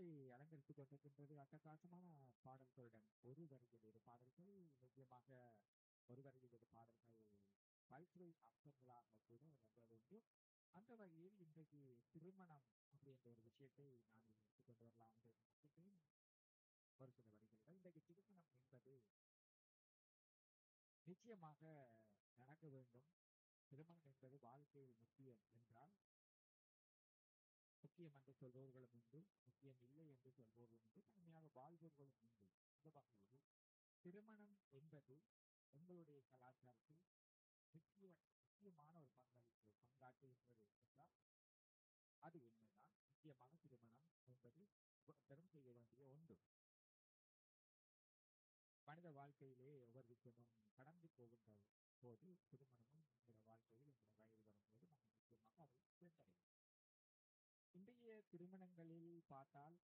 பாடல்களை அலங்கரித்துக் கொண்டிருக்கின்றது அட்டகாசமான பாடல்களுடன் ஒரு வரியில் இரு பாடல்கள் நிச்சயமாக ஒரு வரியில் இரு பாடல்கள் பல்சுவை அம்சங்களாக கூட வருவதுண்டு அந்த வகையில் இன்றைக்கு திருமணம் அப்படின்ற ஒரு விஷயத்தை நான் எடுத்துக் கொண்டு வரலாம் என்று நினைக்கிறேன் ஒரு சில வரிகளில் இன்றைக்கு திருமணம் என்பது நிச்சயமாக நடக்க வேண்டும் திருமணம் என்பது வாழ்க்கையில் முக்கியம் என்றால் முக்கியம் என்று சொல்பவர்களும் உண்டு முக்கியம் இல்லை என்று சொல்பவர்களும் உண்டு தனியாக வாழ்பவர்களும் உண்டு இந்த வகையில் திருமணம் என்பது உங்களுடைய கலாச்சாரத்தில் முக்கிய முக்கியமான ஒரு பங்களிப்பு பங்காற்றுகின்றது என்றால் அது உண்மைதான் முக்கியமான திருமணம் என்பது பெரும் செய்ய வேண்டிய ஒன்று மனித வாழ்க்கையிலே ஒவ்வொரு விஷயமும் கடந்து போகின்ற போது திருமணமும் என்கிற வாழ்க்கையில் என்கிற வயது வரும்போது நம்ம நிச்சயமாக அதை சென்றடையும் இன்றைய திருமணங்களில் பார்த்தால்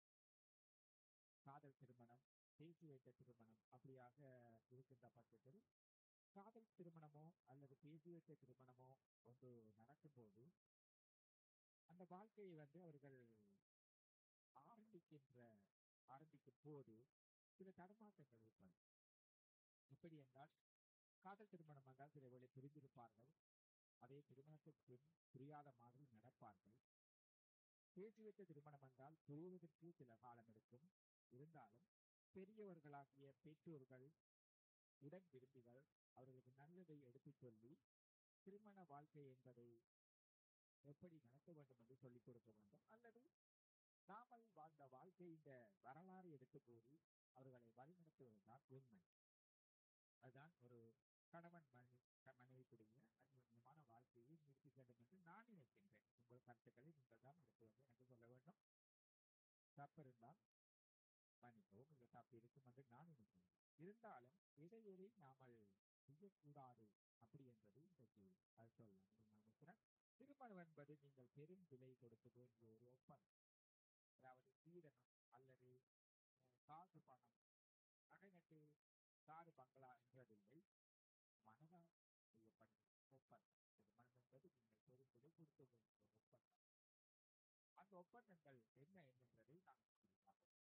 காதல் திருமணம் பேசி வைத்த திருமணம் அப்படியாக இருக்கின்ற பட்சத்தில் காதல் திருமணமோ அல்லது பேசி வைத்த திருமணமோ ஒன்று நடக்கும்போது அந்த வாழ்க்கையை வந்து அவர்கள் ஆரம்பிக்கின்ற ஆரம்பிக்கும் போது சில தடுமாற்றங்கள் ஏற்படும் எப்படி என்றால் காதல் திருமணம் என்றால் சில வேளை பிரிந்திருப்பார்கள் அதே திருமணத்திற்கு புரியாத மாதிரி நடப்பார்கள் பேசி வைத்த திருமணம் என்றால் புரிவதற்கு சில காலம் எடுக்கும் இருந்தாலும் பெரியவர்களாகிய பெற்றோர்கள் உடன் விரும்பிகள் அவர்களுக்கு நல்லதை எடுத்துச் சொல்லி திருமண வாழ்க்கை என்பதை எப்படி நடத்த வேண்டும் என்று சொல்லிக் கொடுக்க வேண்டும் அல்லது நாமல் வாழ்ந்த வாழ்க்கை இந்த வரலாறு எடுத்து கூறி அவர்களை வழிநடத்துவதுதான் உண்மை அதுதான் ஒரு கணவன் மனைவி மனைவிக்குரிய அந்யோன்யமான வாழ்க்கையை நிறுத்தி வேண்டும் என்று நான் நினைக்கின்றேன் உங்கள் கருத்துக்களை நீங்கள் தான் எடுத்து வந்து எனக்கு சொல்ல வேண்டும் தப்பு இருந்தால் மன்னிக்கவும் இல்லை தப்பு இருக்கும் என்று நான் நினைக்கிறேன் இருந்தாலும் இடைவெளி நாமல் செய்யக்கூடாது அப்படி என்பது இன்றைக்கு அது சொல்லலாம் நான் நினைக்கிறேன் திருமணம் என்பது நீங்கள் பெரும் விலை கொடுக்க வேண்டிய ஒரு ஒப்பந்தம் அதாவது சீதனம் அல்லது காசு பணம் நகைநட்டு காடு பங்களா என்றதில்லை மனதால் செய்யப்படும் ஒப்பந்தம் திருமணம் என்பது நீங்கள் பெரும் விலை கொடுக்க வேண்டிய ஒப்பந்தம் அந்த ஒப்பந்தங்கள் என்ன என்பதை நாங்கள் பார்ப்போம்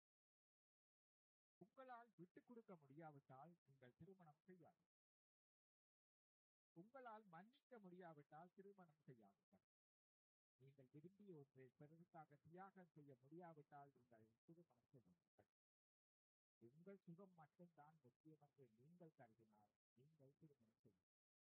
உங்களால் விட்டுக் கொடுக்க முடியாவிட்டால் நீங்கள் திருமணம் செய்யாது உங்களால் மன்னிக்க முடியாவிட்டால் திருமணம் செய்யாதீர்கள் நீங்கள் விரும்பிய ஒன்றை பிறருக்காக தியாகம் செய்ய முடியாவிட்டால் நீங்கள் திருமணம் செய்வீர்கள் உங்கள் சுகம் மட்டும்தான் முக்கியம் என்று நீங்கள் கருதினால் நீங்கள் திருமணம் செய்வீர்கள்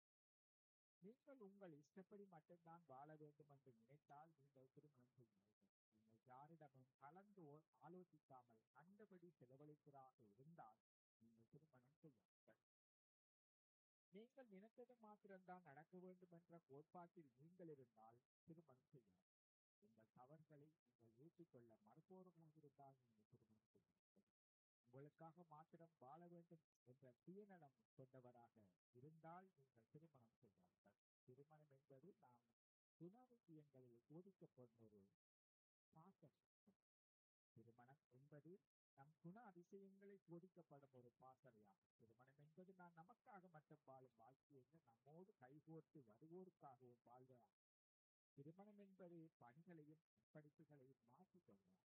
நீங்கள் உங்கள் இஷ்டப்படி மட்டும்தான் வாழ வேண்டும் என்று நினைத்தால் நீங்கள் திருமணம் செய்வீர்கள் நீங்கள் யாரிடமும் கலந்து ஆலோசிக்காமல் கண்டபடி செலவழிப்பதாக இருந்தால் நீங்கள் திருமணம் செய்வீர்கள் நீங்கள் நினைத்தது மாத்திரம்தான் நடக்க வேண்டும் என்ற கோட்பாட்டில் நீங்கள் இருந்தால் திருமணம் செய்யாது உங்கள் தவறுகளை நீங்கள் ஏற்றுக்கொள்ள மறுப்பவர்களாக இருந்தால் நீங்கள் திருமணம் செய்வீர்கள் உங்களுக்காக மாத்திரம் வாழ வேண்டும் என்ற சுயநலம் கொண்டவராக இருந்தால் நீங்கள் திருமணம் செய்வார்கள் திருமணம் என்பது நாம் குணாதிசயங்களில் போதிக்கப்படும் ஒரு பாசம் திருமணம் என்பது நம் குண அதிசயங்களை போதிக்கப்படும் ஒரு பாசறையாகும் திருமணம் என்பது நான் நமக்காக மட்டும் வாழும் வாழ்க்கையை நம்மோடு கைகோர்த்து வருவோருக்காகவும் வாழ்வதாகும் திருமணம் என்பது பணிகளையும் படிப்புகளையும் மாற்றிக்கொள்வார்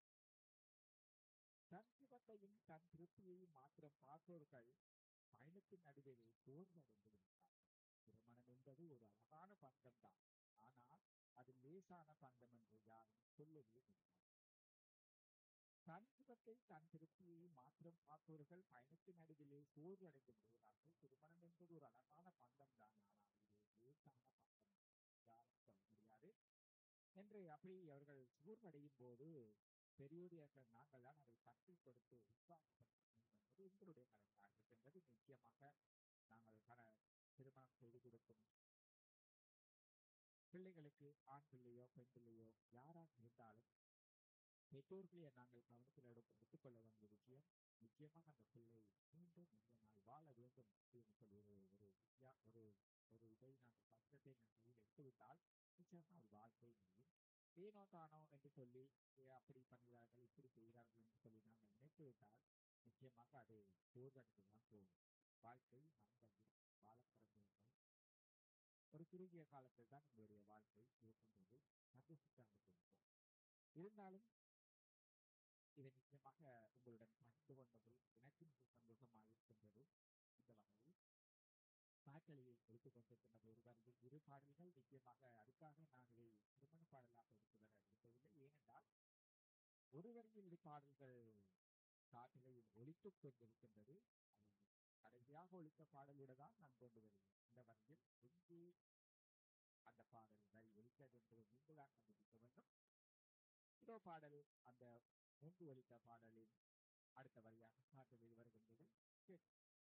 தன் சுகத்தையும் தன் திருப்தியையும் மாத்திரம் பார்ப்பவர்கள் பயணத்தின் நடுவிலே சோர்வடைந்து விடுகிறார்கள் திருமணம் என்பது ஒரு அழகான பந்தம் தான் ஆனால் அது லேசான பந்தம் என்று யாரும் சொல்லவே முடியாது தன் சுகத்தை தன் திருப்தியை மாத்திரம் பார்ப்பவர்கள் பயணத்தின் நடுவிலே சோர்வடைந்து விடுகிறார்கள் திருமணம் என்பது ஒரு அழகான பந்தம் தான் ஆனால் இது லேசான பந்தம் யாரும் சொல்ல முடியாது என்று அப்படி அவர்கள் சோர்வடையும் போது பெரியோரியாக நாங்கள் தான் அதை தட்டி கொடுத்து உற்சாகப்படுத்த என்பது எங்களுடைய கடமையாக இருக்கின்றது நிச்சயமாக நாங்கள் கட திருமணம் செய்து கொடுக்கும் பிள்ளைகளுக்கு ஆண் பிள்ளையோ பெண் பிள்ளையோ யாராக இருந்தாலும் பெற்றோர்களை நாங்கள் கவனத்தில் எடுத்து எடுத்துக்கொள்ள வேண்டிய விஷயம் நிச்சயமாக அந்த பிள்ளை மீண்டும் இந்த நாள் வாழ வேண்டும் என்று சொல்லி ஒரு ஒரு வித்தியா ஒரு ஒரு இதை நாங்கள் பத்திரத்தை நாங்கள் கையில் எடுத்துவிட்டால் நிச்சயமாக ஒரு வாழ்க்கை முடியும் ஏனோ தானோ என்று சொல்லி அப்படி பண்ணுகிறார்கள் இப்படி செய்கிறார்கள் என்று சொல்லி நாங்கள் நினைத்து விட்டால் நிச்சயமாக அது சோர்வடைந்து தான் போகும் வாழ்க்கை நாங்கள் வாழ பிறந்தவர்கள் ஒரு குறுகிய காலத்தில் தான் உங்களுடைய வாழ்க்கை இருக்கின்றது சந்தோஷத்தை அனுபவிப்போம் இருந்தாலும் இதை நிச்சயமாக உங்களுடன் பகிர்ந்து கொண்டதில் எனக்கு மிக சந்தோஷமாக இருக்கின்றது இந்த வகையில் பாட்டலியை எடுத்துக் கொண்டிருக்கின்ற ஒரு வரையில் இரு பாடல்கள் நிச்சயமாக அதுக்காக நான் இதை திருமண பாடலாக எடுத்து வர விரும்பவில்லை ஏனென்றால் ஒரு வரையில் இரு பாடல்கள் காட்டுகையில் ஒலித்துக் கொண்டிருக்கின்றது அது கடைசியாக ஒலித்த பாடலோடு தான் நான் கொண்டு வருவேன் இந்த வரையில் எங்கே அந்த பாடல் வரி ஒலித்தது என்பதை நீங்கள் தான் கண்டுபிடிக்க வேண்டும் இதோ பாடல் அந்த மூன்று ஒலித்த பாடலின் அடுத்த வரியாக காட்டுகையில் வருகின்றது கேட்டு